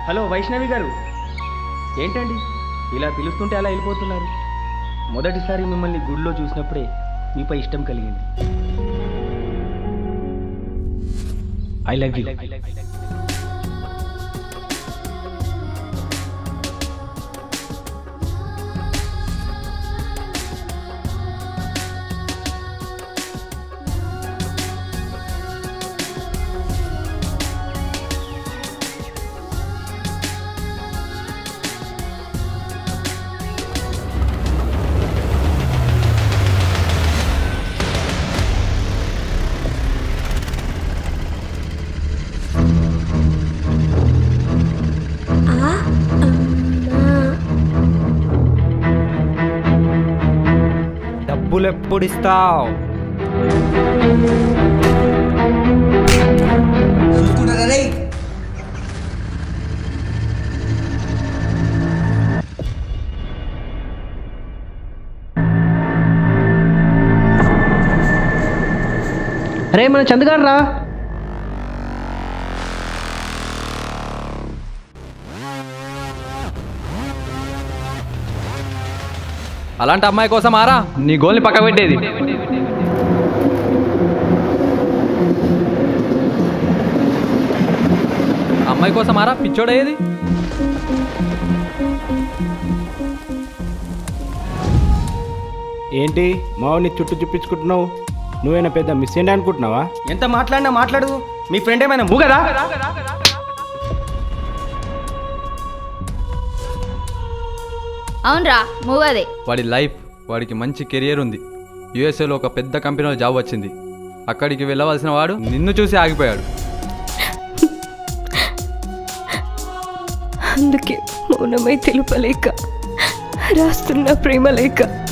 hello Vaishnavi గారు ఏంటండి ఇలా పిలుస్తుంటే అలా వెళ్ళిపోతున్నారు మొదటిసారి మిమ్మల్ని గుడిలో చూసినప్పుడే మీపై ఇష్టం కలిగింది ఐ లవ్ యూ డబ్బులు ఎప్పుడు ఇస్తావు చూసుకుంటారా రే అరే మన చందగాడు రా అలాంటి అమ్మాయి కోసం ఆరా నీ గోల్ని పక్క పెట్టేది అమ్మాయి కోసం ఆరా పిచ్చోడేది ఏంటి మావుని చుట్టూ చూపించుకుంటున్నావు నువ్వేనా పెద్ద మిస్ ఏంటి అనుకుంటున్నావా ఎంత మాట్లాడినా మాట్లాడు మీ ఫ్రెండ్ ఏమైనా మూగదా అవునరా మూవదే వాడి లైఫ్ వాడికి మంచి కెరియర్ ఉంది యుఎస్ఏలో ఒక పెద్ద కంపెనీలో జాబ్ వచ్చింది అక్కడికి వెళ్ళవలసిన వాడు నిన్ను చూసి ఆగిపోయాడు అందుకే మౌనమై తెలుపలేక రాస్తున్న ప్రేమ లేక